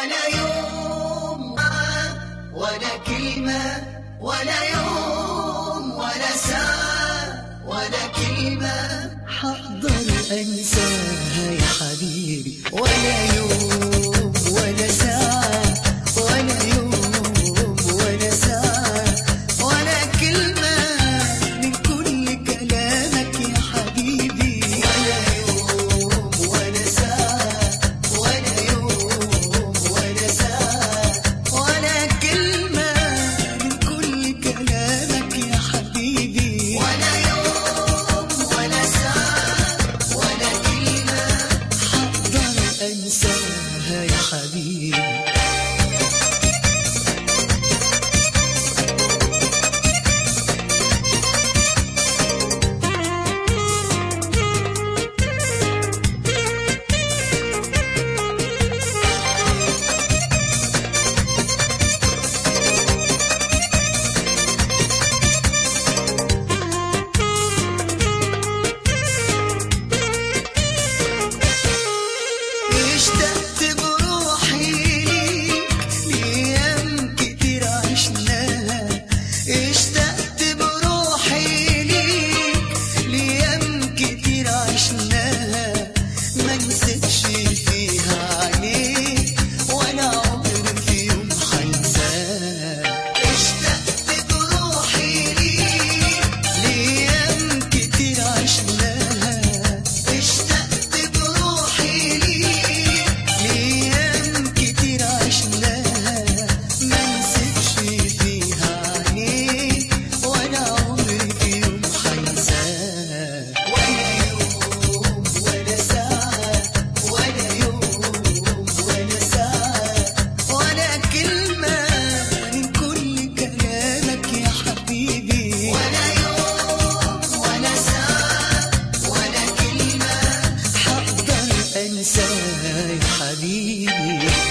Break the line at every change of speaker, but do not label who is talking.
ولا يوم ولا كلمة ولا يوم ولا ساعة ولا كلمة حقدر أنساها يا حبيبي ولا يوم ولا ساعة ولا يوم ولا ساعة ولا كلمة من كل كلامك يا حبيبي ولا يوم ولا ساعة ولا يوم ولا ساعة ولا كلمة من كل كلامك يا حبيبي ولا يوم ولا ساعة ولا كلمة حقدر أنساها يا حبيبي اشتقت بروحي ليك لأيام كتير عشناها اشتقت بروحي ليك لأيام كتير عشناها ما نسيتش فيها عليك ولا عمري في يوم حنساها اشتقت بروحي ليك لأيام كتير عشناها اشتقت بروحي ليك لأيام كتير عشناها ما نسيتش فيها عليك ولا عمري في يوم حنساها ولا يوم ولا ساعة ولا يوم ولا ساعة ولا كلمة من كل كلامك يا حبيبي ولا يوم ولا ساعة ولا كلمة حقدر أنساها يا حبيبي